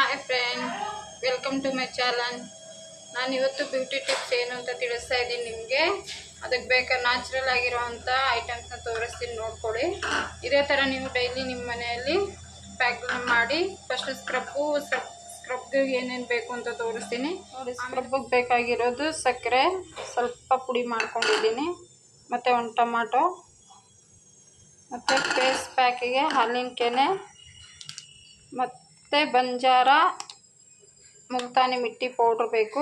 hi friend welcome to my channel ನಾನು ಇವತ್ತು beauty tips ಏನು ಅಂತ ತಿಳಿಸ್ತಾ ಇದ್ದೀನಿ ನಿಮಗೆ ಅದಕ್ಕೆ ಬೇಕಾದ ನ್ಯಾಚುರಲ್ ಆಗಿರೋವಂಥ ಐಟಮ್ಸ್ನ ತೋರಿಸ್ತೀನಿ ನೋಡ್ಕೊಳ್ಳಿ ಇದೇ ಥರ ನೀವು ಡೈಲಿ ನಿಮ್ಮ ಮನೆಯಲ್ಲಿ ಪ್ಯಾಕ್ ಮಾಡಿ ಫಸ್ಟ್ ಸ್ಕ್ರಬ್ಬು ಸ್ಕ್ರಬ್ಗೆ ಏನೇನು ಬೇಕು ಅಂತ ತೋರಿಸ್ತೀನಿ ನೋಡಿ ಸ್ಕ್ರಬ್ಗೆ ಬೇಕಾಗಿರೋದು ಸಕ್ಕರೆ ಸ್ವಲ್ಪ ಪುಡಿ ಮಾಡ್ಕೊಂಡಿದ್ದೀನಿ ಮತ್ತು ಒಂದು ಟೊಮಾಟೊ ಮತ್ತು ಫೇಸ್ ಪ್ಯಾಕಿಗೆ ಹಾಲಿನ ಕೆನೆ ಮತ್ತು ಬಂಜಾರ ಮುಲ್ತಾನಿ ಮಿಟ್ಟಿ ಪೌಡ್ರ್ ಬೇಕು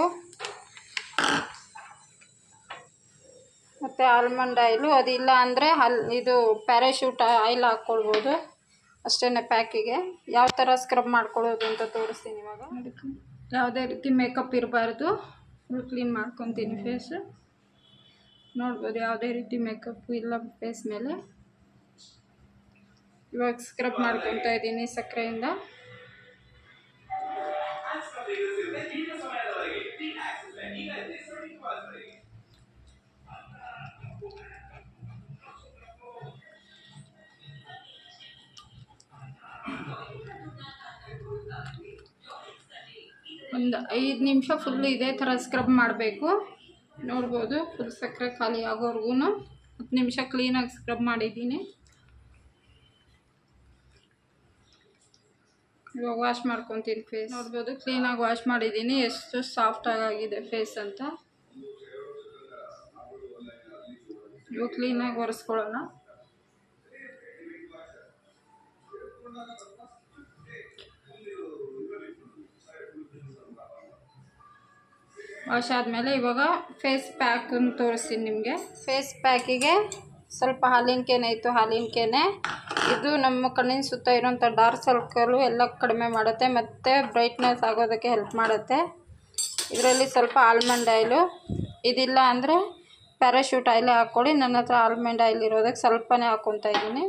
ಮತ್ತು ಆಲ್ಮಂಡ್ ಆಯಿಲು ಅದಿಲ್ಲ ಅಂದರೆ ಹಲ್ ಇದು ಪ್ಯಾರಾಶೂಟ್ ಆಯಿಲ್ ಹಾಕ್ಕೊಳ್ಬೋದು ಅಷ್ಟೇ ಪ್ಯಾಕಿಗೆ ಯಾವ ಥರ ಸ್ಕ್ರಬ್ ಮಾಡ್ಕೊಳ್ಳೋದು ಅಂತ ತೋರಿಸ್ತೀನಿ ಇವಾಗ ಯಾವುದೇ ರೀತಿ ಮೇಕಪ್ ಇರಬಾರ್ದು ಫುಲ್ ಕ್ಲೀನ್ ಮಾಡ್ಕೊತೀನಿ ಫೇಸ್ ನೋಡ್ಬೋದು ಯಾವುದೇ ರೀತಿ ಮೇಕಪ್ ಇಲ್ಲ ಫೇಸ್ ಮೇಲೆ ಇವಾಗ ಸ್ಕ್ರಬ್ ಮಾಡ್ಕೊತಾ ಇದ್ದೀನಿ ಸಕ್ಕರೆಯಿಂದ ಒಂದು ಐದು ನಿಮಿಷ ಫುಲ್ ಇದೇ ಥರ ಸ್ಕ್ರಬ್ ಮಾಡಬೇಕು ನೋಡ್ಬೋದು ಫುಲ್ ಸಕ್ಕರೆ ಖಾಲಿ ಆಗೋವರೆಗೂ ಹತ್ತು ನಿಮಿಷ ಕ್ಲೀನಾಗಿ ಸ್ಕ್ರಬ್ ಮಾಡಿದ್ದೀನಿ ಇವಾಗ ವಾಶ್ ಮಾಡ್ಕೊತೀನಿ ಫೇಸ್ ನೋಡ್ಬೋದು ಕ್ಲೀನಾಗಿ ವಾಶ್ ಮಾಡಿದ್ದೀನಿ ಎಷ್ಟು ಸಾಫ್ಟಾಗಿ ಆಗಿದೆ ಫೇಸ್ ಅಂತ ಇವಾಗ ಕ್ಲೀನಾಗಿ ಒರೆಸ್ಕೊಳ್ಳೋಣ ವಾಶ್ ಆದಮೇಲೆ ಇವಾಗ ಫೇಸ್ ಪ್ಯಾಕನ್ನು ತೋರಿಸ್ತೀನಿ ನಿಮಗೆ ಫೇಸ್ ಪ್ಯಾಕಿಗೆ ಸ್ವಲ್ಪ ಹಾಲಿನ ಕೆನೆ ಇತ್ತು ಹಾಲಿನ ಕೆನೆ ಇದು ನಮ್ಮ ಕಣ್ಣಿನ ಸುತ್ತ ಇರೋಂಥ ಡಾರ್ಕ್ ಸರ್ಕಲು ಎಲ್ಲ ಕಡಿಮೆ ಮಾಡುತ್ತೆ ಮತ್ತು ಬ್ರೈಟ್ನೆಸ್ ಆಗೋದಕ್ಕೆ ಹೆಲ್ಪ್ ಮಾಡುತ್ತೆ ಇದರಲ್ಲಿ ಸ್ವಲ್ಪ ಆಲ್ಮಂಡ್ ಆಯಿಲು ಇದಿಲ್ಲ ಅಂದರೆ ಪ್ಯಾರಾಶೂಟ್ ಆಯಿಲೇ ಹಾಕ್ಕೊಳ್ಳಿ ನನ್ನ ಹತ್ರ ಆಲ್ಮಂಡ್ ಆಯಿಲ್ ಇರೋದಕ್ಕೆ ಸ್ವಲ್ಪನೇ ಹಾಕ್ಕೊತಾ ಇದ್ದೀನಿ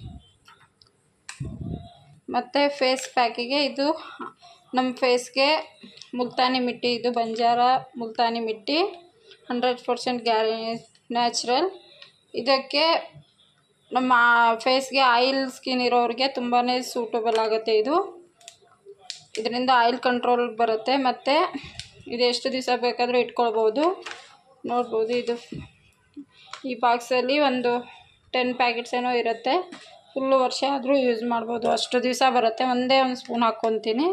ಮತ್ತು ಫೇಸ್ ಪ್ಯಾಕಿಗೆ ಇದು ನಮ್ಮ ಫೇಸ್ಗೆ ಮುಲ್ತಾನಿ ಮಿಟ್ಟಿ ಇದು ಬಂಜಾರ ಮುಲ್ತಾನಿ ಮಿಟ್ಟಿ ಹಂಡ್ರೆಡ್ ಪರ್ಸೆಂಟ್ ಗ್ಯಾರಿ ನ್ಯಾಚುರಲ್ ಇದಕ್ಕೆ ನಮ್ಮ ಫೇಸ್ಗೆ ಆಯಿಲ್ ಸ್ಕಿನ್ ಇರೋರಿಗೆ ತುಂಬಾ ಸೂಟಬಲ್ ಆಗುತ್ತೆ ಇದು ಇದರಿಂದ ಆಯಿಲ್ ಕಂಟ್ರೋಲ್ ಬರುತ್ತೆ ಮತ್ತು ಇದು ಎಷ್ಟು ದಿವಸ ಬೇಕಾದರೂ ಇಟ್ಕೊಳ್ಬೋದು ನೋಡ್ಬೋದು ಇದು ಈ ಬಾಕ್ಸಲ್ಲಿ ಒಂದು ಟೆನ್ ಪ್ಯಾಕೆಟ್ಸ್ ಏನೋ ಇರುತ್ತೆ ಫುಲ್ಲು ವರ್ಷ ಆದರೂ ಯೂಸ್ ಮಾಡ್ಬೋದು ಅಷ್ಟು ದಿವಸ ಬರುತ್ತೆ ಒಂದೇ ಒಂದು ಸ್ಪೂನ್ ಹಾಕ್ಕೊತೀನಿ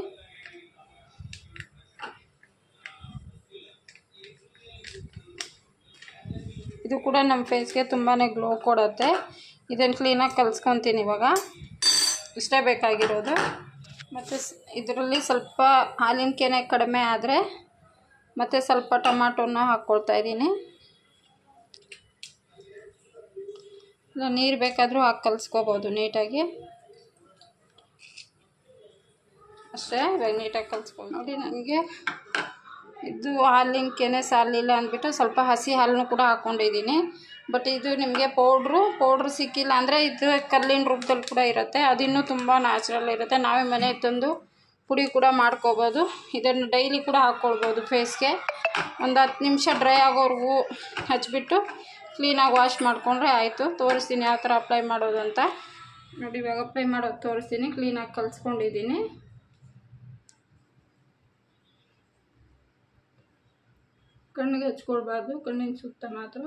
ಇದು ಕೂಡ ನಮ್ಮ ಫೇಸ್ಗೆ ತುಂಬಾ ಗ್ಲೋ ಕೊಡುತ್ತೆ ಇದನ್ನು ಕ್ಲೀನಾಗಿ ಕಲಿಸ್ಕೊತೀನಿ ಇವಾಗ ಇಷ್ಟೇ ಬೇಕಾಗಿರೋದು ಮತ್ತು ಇದರಲ್ಲಿ ಸ್ವಲ್ಪ ಹಾಲಿನ ಕೆನೆ ಕಡಿಮೆ ಆದರೆ ಮತ್ತು ಸ್ವಲ್ಪ ಟೊಮಾಟೋನ ಹಾಕ್ಕೊಳ್ತಾ ಇದ್ದೀನಿ ಇಲ್ಲ ನೀರು ಬೇಕಾದರೂ ಹಾಕಿ ಕಲಿಸ್ಕೋಬೋದು ನೀಟಾಗಿ ಅಷ್ಟೇ ಇವಾಗ ನೀಟಾಗಿ ಕಲಿಸ್ಕೊಂಡು ನೋಡಿ ನನಗೆ ಇದು ಹಾಲಿನ ಕೆನೆ ಸಾಲಿಲ್ಲ ಅಂದ್ಬಿಟ್ಟು ಸ್ವಲ್ಪ ಹಸಿ ಹಾಲನ್ನು ಕೂಡ ಹಾಕ್ಕೊಂಡಿದ್ದೀನಿ ಬಟ್ ಇದು ನಿಮಗೆ ಪೌಡ್ರು ಪೌಡ್ರು ಸಿಕ್ಕಿಲ್ಲ ಅಂದರೆ ಇದು ಕಲ್ಲಿನ ರೂಪದಲ್ಲಿ ಕೂಡ ಇರುತ್ತೆ ಅದಿನ್ನೂ ತುಂಬ ನ್ಯಾಚುರಲ್ ಇರುತ್ತೆ ನಾವೇ ಮನೆ ತಂದು ಪುಡಿ ಕೂಡ ಮಾಡ್ಕೋಬೋದು ಇದನ್ನು ಡೈಲಿ ಕೂಡ ಹಾಕ್ಕೊಳ್ಬೋದು ಫೇಸ್ಗೆ ಒಂದು ಹತ್ತು ನಿಮಿಷ ಡ್ರೈ ಆಗೋವರೆಗೂ ಹಚ್ಬಿಟ್ಟು ಕ್ಲೀನಾಗಿ ವಾಶ್ ಮಾಡಿಕೊಂಡ್ರೆ ಆಯಿತು ತೋರಿಸ್ತೀನಿ ಯಾವ ಥರ ಅಪ್ಲೈ ಮಾಡೋದು ಅಂತ ನೋಡಿ ಇವಾಗ ಅಪ್ಲೈ ಮಾಡೋದು ತೋರಿಸ್ತೀನಿ ಕ್ಲೀನಾಗಿ ಕಲಿಸ್ಕೊಂಡಿದ್ದೀನಿ ಕಣ್ಣಿಗೆ ಹಚ್ಕೊಳ್ಬಾರ್ದು ಕಣ್ಣಿನ ಸುತ್ತ ಮಾತ್ರ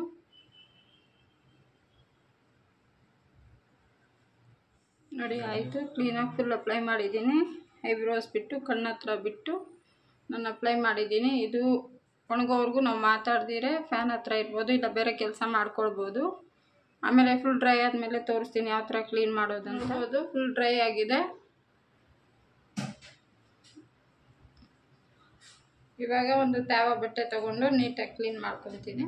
ನೋಡಿ ಆಯಿತು ಕ್ಲೀನಾಗಿ ಫುಲ್ ಅಪ್ಲೈ ಮಾಡಿದ್ದೀನಿ ಐಬ್ರೋಸ್ ಬಿಟ್ಟು ಕಣ್ಣು ಹತ್ರ ಬಿಟ್ಟು ನಾನು ಅಪ್ಲೈ ಮಾಡಿದ್ದೀನಿ ಇದು ಒಣಗೋವರೆಗೂ ನಾವು ಮಾತಾಡ್ದಿರೆ ಫ್ಯಾನ್ ಹತ್ರ ಇರ್ಬೋದು ಇಲ್ಲ ಬೇರೆ ಕೆಲಸ ಮಾಡ್ಕೊಳ್ಬೋದು ಆಮೇಲೆ ಫುಲ್ ಡ್ರೈ ಆದಮೇಲೆ ತೋರಿಸ್ತೀನಿ ಯಾವ ಥರ ಕ್ಲೀನ್ ಮಾಡೋದು ಅಂತ ಅದು ಫುಲ್ ಡ್ರೈ ಆಗಿದೆ ಇವಾಗ ಒಂದು ತ್ಯಾವ ಬಟ್ಟೆ ತಗೊಂಡು ನೀಟಾಗಿ ಕ್ಲೀನ್ ಮಾಡ್ಕೊತೀನಿ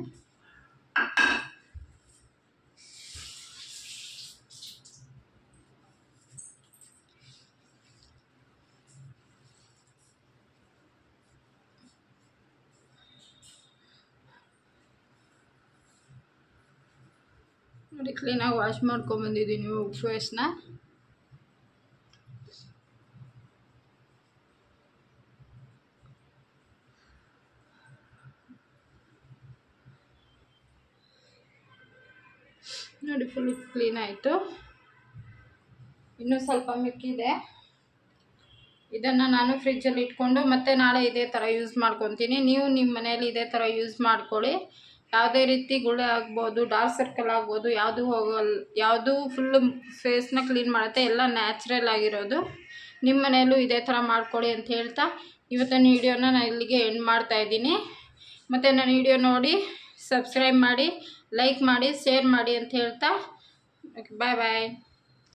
ನೋಡಿ ಕ್ಲೀನಾಗಿ ವಾಶ್ ಮಾಡ್ಕೊಂಬಂದಿದ್ದೀನಿ ಫೇಸ್ನ ನೋಡಿ ಫುಲ್ ಕ್ಲೀನ್ ಆಯಿತು ಇನ್ನೂ ಸ್ವಲ್ಪ ಮಿಕ್ಕಿದೆ ಇದನ್ನು ನಾನು ಫ್ರಿಜ್ಜಲ್ಲಿ ಇಟ್ಕೊಂಡು ಮತ್ತೆ ನಾಳೆ ಇದೇ ಥರ ಯೂಸ್ ಮಾಡ್ಕೊತೀನಿ ನೀವು ನಿಮ್ಮ ಮನೆಯಲ್ಲಿ ಇದೇ ಥರ ಯೂಸ್ ಮಾಡ್ಕೊಳ್ಳಿ ಯಾವುದೇ ರೀತಿ ಗುಳ್ಳೆ ಆಗ್ಬೋದು ಡಾರ್ಕ್ ಸರ್ಕಲ್ ಆಗ್ಬೋದು ಯಾವುದು ಹೋಗಲ್ ಯಾವುದು ಫುಲ್ಲು ಫೇಸ್ನ ಕ್ಲೀನ್ ಮಾಡುತ್ತೆ ಎಲ್ಲ ನ್ಯಾಚುರಲ್ ಆಗಿರೋದು ನಿಮ್ಮ ಮನೆಯಲ್ಲೂ ಇದೇ ಥರ ಮಾಡ್ಕೊಳ್ಳಿ ಅಂತ ಹೇಳ್ತಾ ಇವತ್ತಿನ ವಿಡಿಯೋನ ನಾನು ಇಲ್ಲಿಗೆ ಎಂಡ್ ಮಾಡ್ತಾ ಇದ್ದೀನಿ ಮತ್ತು ನನ್ನ ವಿಡಿಯೋ ನೋಡಿ ಸಬ್ಸ್ಕ್ರೈಬ್ ಮಾಡಿ ಲೈಕ್ ಮಾಡಿ ಶೇರ್ ಮಾಡಿ ಅಂತ ಹೇಳ್ತಾ ಬಾಯ್ ಬಾಯ್